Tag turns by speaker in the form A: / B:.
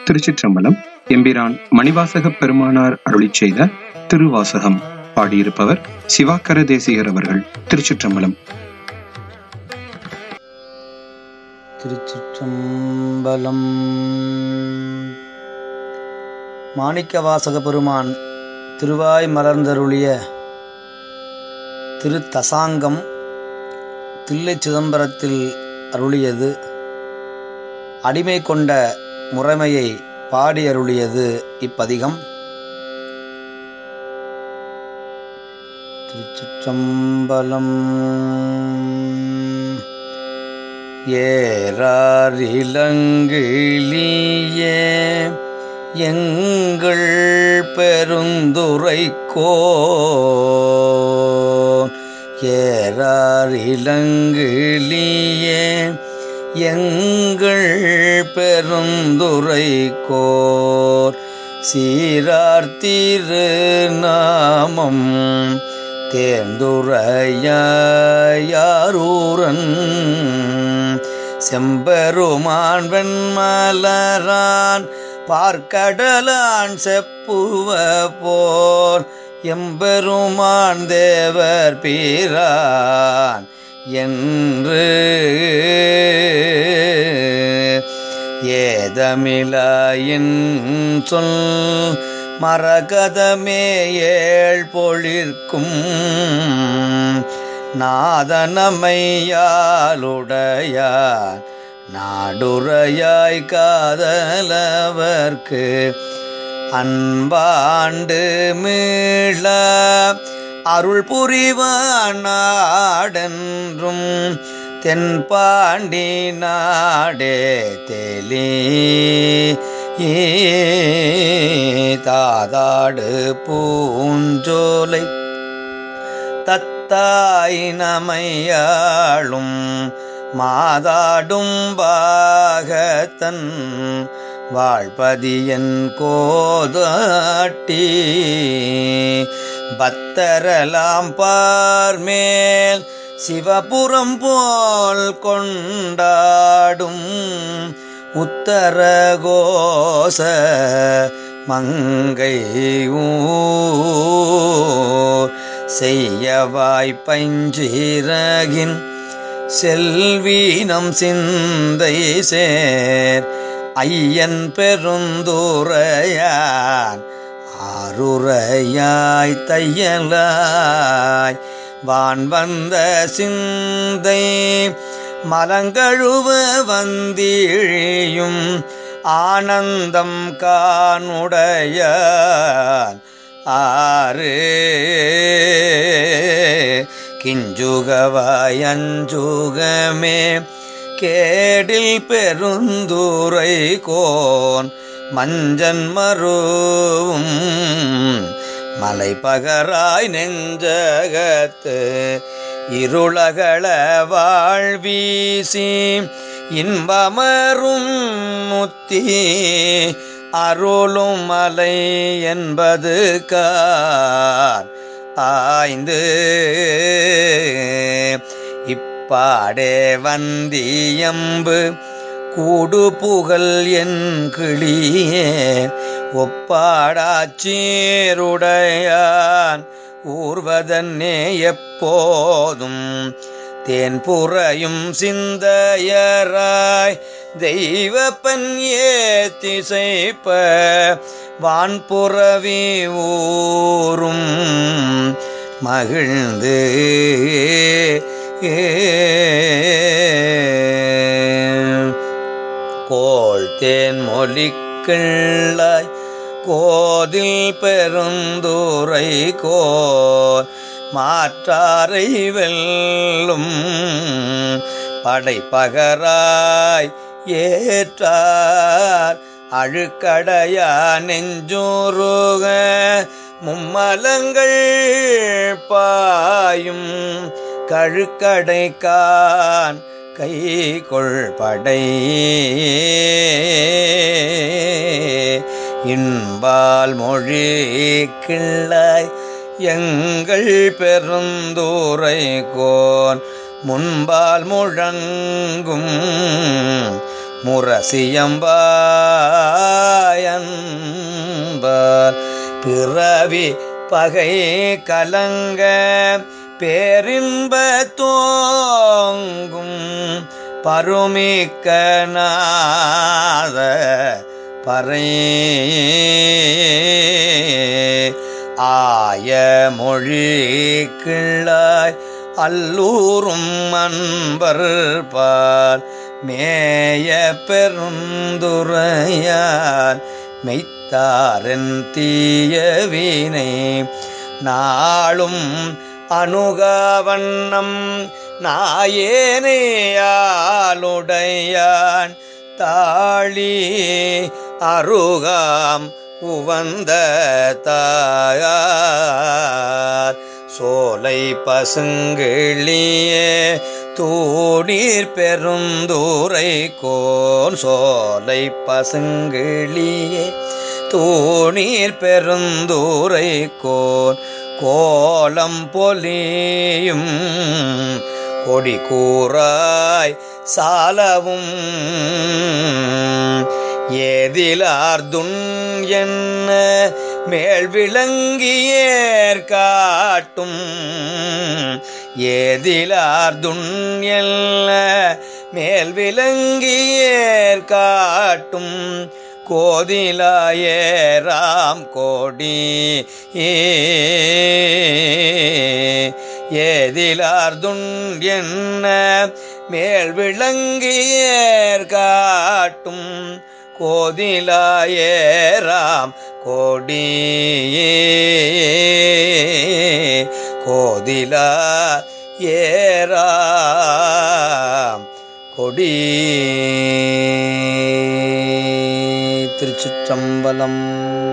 A: திருச்சிற்றம்பலம் எம்பிரான் மணிவாசக பெருமானார் அருளிச் செய்த திருவாசகம் பாடியிருப்பவர் சிவாக்கர தேசிகர் அவர்கள் திருச்சிற்றம்பலம்
B: திருச்சிற்றம்பலம் மாணிக்கவாசக பெருமான் திருவாய் மலர்ந்தருளிய திருத்தசாங்கம் தில்லை சிதம்பரத்தில் அருளியது அடிமை கொண்ட முறைமையை பாடி அருளியது இப்பதிகம் திருச்சிற்றம்பலம் ஏறார் இளங்கிளியே எங்கள் பெருந்துரைக்கோ ஏறார் இளங்கிளியே எங்கள் பெருந்துரைக்கோர் சீரார் திருநாமம் தேர்ந்துரையாரூரன் செம்பெருமான் வெண்மலரான் பார்க்கடலான் செப்புவ போர் எம்பெருமான் தேவர் பீரான் என்று ஏதமிழாயின் சொல் மரகதமே ஏழ் பொழிற்கும் நாதனமையாலுடையார் நாடுரையாய் காதலவர்க்கு அன்பாண்டு மீள அருள் புரிவான் நாடென்றும் தென்பாண்டி நாடே தெளி தாதாடு பூஞ்சோலை தத்தாய் நமையாளும் மாதாடும் பாகத்தன் வாழ்பதியன் கோதாட்டி பத்தரலாம் பார்மேல் சிவபுரம் போல் கொண்டாடும் உத்தரகோச மங்கை ஊர் செய்யவாய் பஞ்சிறகின் செல்வீனம் சிந்தை சேர் ஐயன் பெருந்துரையான் ஆருரையாய் தையலாய் வான் வந்த சிந்தை மலங்கழுவ வந்திழியும் ஆனந்தம் காணுடையான் ஆறு கிஞ்சுகவாயஞ்சுகமே கேடில் பெருந்துரை கோன் மஞ்சன் மருவும் மலை பகராய் நெஞ்சகத்து இருளகள வாழ்வீசி இன்பமரும் முத்தி அருளும் மலை என்பது கார் ஆய்ந்து இப்பாடே வந்தியம்பு கூடு புகழ் என் கிளியே ஒப்பாடாச்சீருடையான் ஊர்வதன்னே எப்போதும் தேன் புறையும் சிந்தையராய் தெய்வப்பன் ஏத்திசைப்ப வான்புறவி ஊரும் மகிழ்ந்து கோள் தேன் மொழிக்கிள்ளாய் கோதில் பெருந்துரை கோர் மாற்றாரை வெல்லும் படைப்பகராய் ஏற்றார் அழுக்கடையா நெஞ்சூருக மும்மலங்கள் பாயும் கழுக்கடைக்கான் கை கொள்படை இன்பால் மொழி கிள்ளாய் எங்கள் பெருந்தூரை கோன் முன்பால் முழங்கும் முரசியம்பாய் பிறவி பகை கலங்க பேரின்ப தோங்கும் பருமிக்க நாத பறை ஆய மொழி கிள்ளாய் அல்லூரும் அன்பர் பால் மேய பெருந்துரையான் மெய்த்தாரன் தீயவினை நாளும் அணுகவண்ணம் நாயேனையாளுடையான் தாழி அருகாம் உவந்த தாயார் சோலை பசுங்கிளியே தூணீர் பெருந்தூரை கோன் சோலை பசுங்கிளியே தூணீர் பெருந்தூரை கோன் கோலம் பொலியும் கொடி கூறாய் சாலவும் ஏதிலார்துன் என்ன மேல் விளங்கியேர் காட்டும் ஏதிலார்துன் எல்ல மேல் விளங்கியேர் காட்டும் கோதிலாயேராம் கோடி ஏதிலார்துன் என்ன மேல் விளங்கியேர் காட்டும் கோதிலாயேராம் கோடி கோதிலா ஏராம் கொடி திருச்சிற்றம்பலம்